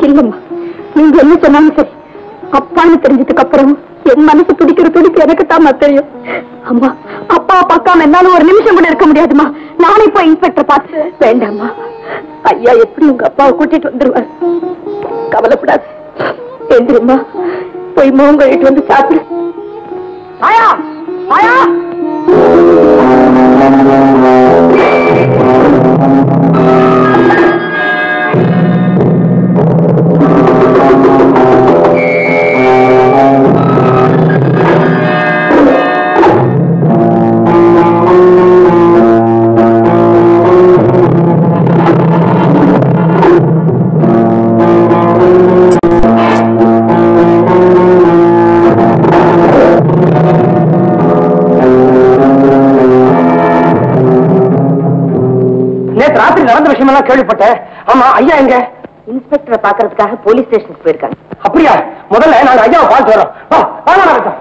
இல்லம்மா நீங்க என்ன சொன்னாலும் சரி அப்பான்னு தெரிஞ்சதுக்கு அப்புறம் என் மனசு துடிக்கிற துடிப்பு எனக்கு தான் தெரியும் அம்மா அப்பா பார்க்காம என்னால ஒரு நிமிஷம் கூட இருக்க முடியாதுமா நானே போய் இன்ஸ்பெக்டர் பார்த்து வேண்டாம்மா ஐயா எப்படி உங்க அப்பாவை கூட்டிட்டு வந்துருவார் கவலைப்படாது எந்திரிம்மா போய் மோகம் கழிட்டு வந்து சாப்பிடு ஆயா ஆயா நேத்து ராத்திரி நடந்த விஷயம் எல்லாம் கேள்விப்பட்டேன் ஆமா ஐயா எங்க இன்ஸ்பெக்டரை பாக்குறதுக்காக போலீஸ் ஸ்டேஷனுக்கு போயிருக்காங்க அப்படியா முதல்ல நாங்க ஐயாவை பார்த்து வரோம் வா வாங்க நடக்கும்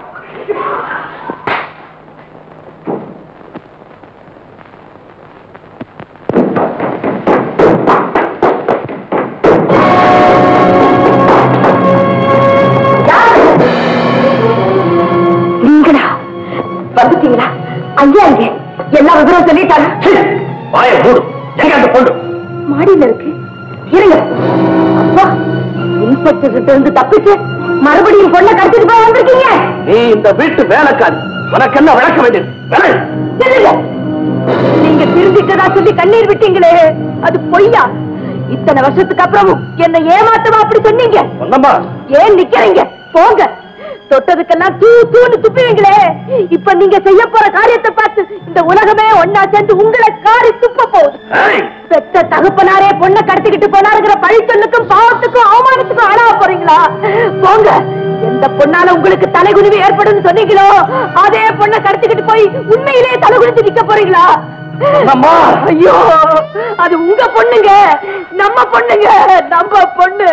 நீங்களா வந்துட்டீங்களா ஐயா இங்க எல்லா விவரம் சொல்லிட்டாங்க வாய மூடு எங்க அந்த பொண்ணு மாடியில இருக்கு இருங்க அப்பா இன்ஸ்பெக்டர் கிட்ட இருந்து தப்பிச்சு மறுபடியும் பொண்ணை கடத்திட்டு போய் வந்திருக்கீங்க நீ இந்த வீட்டு வேலைக்காரி உனக்கு என்ன விளக்க வேண்டியது வேலை இல்லைங்க. நீங்க திருந்திட்டதா சொல்லி கண்ணீர் விட்டீங்களே அது பொய்யா இத்தனை வருஷத்துக்கு அப்புறமும் என்ன ஏமாத்தமா அப்படி சொன்னீங்க சொன்னம்மா ஏன் நிக்கிறீங்க போங்க தொட்டதுக்கெல்லாம் தூ தூன்னு துப்புவீங்களே இப்ப நீங்க செய்ய போற காரியத்தை பார்த்து இந்த உலகமே ஒன்னா சேர்ந்து உங்களை காரி துப்ப போகுது ஏய், பெத்த தகப்பனாரே பொண்ணை கடத்திக்கிட்டு போனாருங்கிற பழிச்சொல்லுக்கும் பாவத்துக்கும் அவமானத்துக்கும் ஆளாக போறீங்களா போங்க எந்த பொண்ணால உங்களுக்கு தலைகுனிவு ஏற்படும் சொன்னீங்களோ அதே பொண்ணை கடத்திக்கிட்டு போய் உண்மையிலேயே தலைகுனிஞ்சு நிக்க போறீங்களா அம்மா. ஐயோ அது உங்க பொண்ணுங்க நம்ம பொண்ணுங்க நம்ம பொண்ணு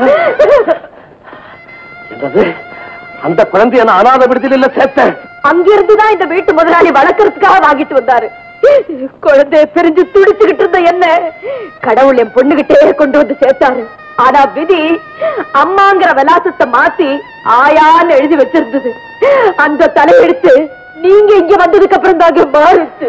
என்னது அந்த குழந்தைய நான் அனாத விடுதலையில சேர்த்தேன் அங்கிருந்துதான் இந்த வீட்டு முதலாளி வளர்க்கறதுக்காக வாங்கிட்டு வந்தாரு குழந்தைய பிரிஞ்சு துடிச்சுக்கிட்டு இருந்த என்ன கடவுள் என் பொண்ணுகிட்டே கொண்டு வந்து சேர்த்தாரு ஆனா விதி அம்மாங்கிற விலாசத்தை மாத்தி ஆயான்னு எழுதி வச்சிருந்தது அந்த தலையெடுத்து நீங்க இங்க வந்ததுக்கு அப்புறம் தாங்க மாறுச்சு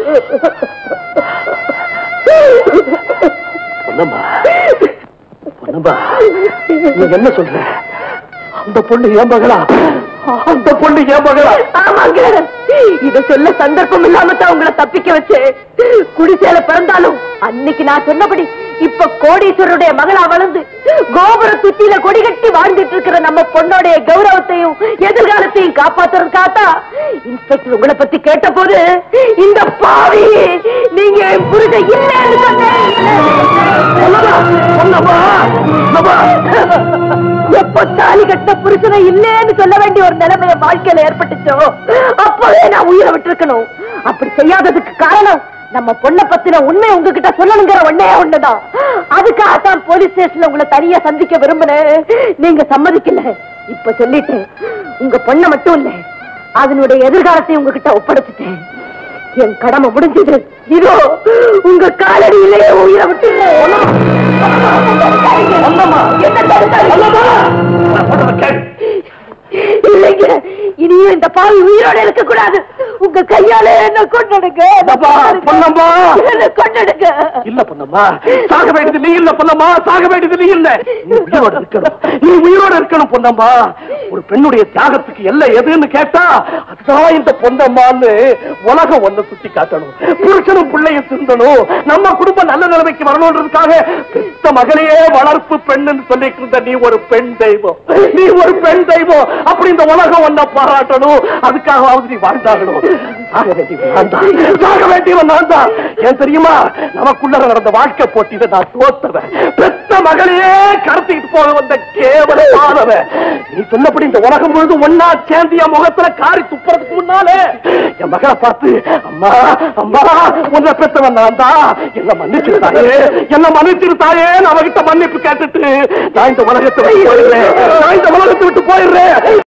பொன்னம்மா பொன்னம்மா நீ என்ன சொல்ற அந்த பொண்ணு ஏன் மகளா அந்த பொண்ணு ஏன் மகளா ஆமாங்க இத சொல்ல சந்தர்ப்பம் இல்லாம தான் உங்களை தப்பிக்க வச்சு குடிசையில பிறந்தாலும் அன்னைக்கு நான் சொன்னபடி இப்ப கோடீஸ்வரருடைய மகளா வளர்ந்து கோபுர சுத்தியில கொடி கட்டி வாழ்ந்துட்டு இருக்கிற நம்ம பொண்ணோடைய கௌரவத்தையும் எதிர்காலத்தையும் காப்பாத்துறதுக்காகத்தான் இன்ஸ்பெக்டர் உங்களை பத்தி கேட்ட போது இந்த பாவி நீங்க என் புரித இல்லைன்னு பொன்னம்மா பொன்னம்மா எப்ப தாலி கட்ட புருஷனை இல்லேன்னு சொல்ல வேண்டிய ஒரு நிலைமை என் வாழ்க்கையில ஏற்பட்டுச்சோ அப்பவே நான் உயிரை விட்டிருக்கணும் அப்படி செய்யாததுக்கு காரணம் நம்ம பொண்ணை பத்தின உண்மை உங்ககிட்ட சொல்லணுங்கிற ஒண்ணே ஒண்ணுதான் அதுக்காகத்தான் போலீஸ் ஸ்டேஷன்ல உங்களை தனியா சந்திக்க விரும்பினேன் நீங்க சம்மதிக்கல இப்ப சொல்லிட்டேன் உங்க பொண்ணை மட்டும் இல்ல அதனுடைய எதிர்காலத்தை உங்ககிட்ட ஒப்படைச்சிட்டேன் என் கடமை முடிஞ்சது இதோ உங்க காலடியிலே உயிரை விட்டு என்ன தடுத்தாரு? நான் சொல்றத கேளு. இல்லைங்க இனியும் இந்த பாவி உயிரோட இருக்க கூடாது உங்க கையால என்ன கொண்டுடுங்க அப்பா, பொன்னம்மா. என்ன கொண்டுடுங்க இல்ல பொன்னம்மா சாக வேண்டியது நீ இல்ல பொன்னம்மா சாக வேண்டியது நீ இல்ல நீ உயிரோட இருக்கணும் நீ உயிரோட இருக்கணும் பொன்னம்மா ஒரு பெண்ணுடைய தியாகத்துக்கு எல்லை எதுன்னு கேட்டா அதுதான் இந்த பொன்னம்மான்னு உலகம் ஒண்ணு சுட்டி காட்டணும் புருஷனும் பிள்ளையும் சிந்தணும் நம்ம குடும்பம் நல்ல நிலைமைக்கு வரணுன்றதுக்காக பெத்த மகளையே வளர்ப்பு பெண்ணுன்னு சொல்லிட்டு இருந்த நீ ஒரு பெண் தெய்வம் நீ ஒரு பெண் தெய்வம் அப்படி இந்த உலகம் ஒன்ன பாராட்டணும் அதுக்காகவாவது நீ வாழ்ந்தாகணும் சாக வேண்டியவன் நான் தான் சாக வேண்டியவன் நான் தான் ஏன் தெரியுமா நமக்குள்ள நடந்த வாழ்க்கை போட்டியில நான் தோத்தவன் பெத்த மகளையே கடத்திட்டு போக வந்த கேவலமானவன் நீ சொன்னபடி இந்த உலகம் முழுதும் ஒன்னா சேர்ந்து என் முகத்துல காரி துப்புறதுக்கு முன்னாலே என் மகளை பார்த்து அம்மா அம்மா உன்னை பெத்தவன் நான் தான் என்ன மன்னிச்சிருத்தாயே என்ன மன்னிச்சிருத்தாயே நான் அவகிட்ட மன்னிப்பு கேட்டுட்டு நான் இந்த உலகத்தை விட்டு போயிடுறேன் நான் இந்த உலகத்தை விட்டு போயிடுறேன்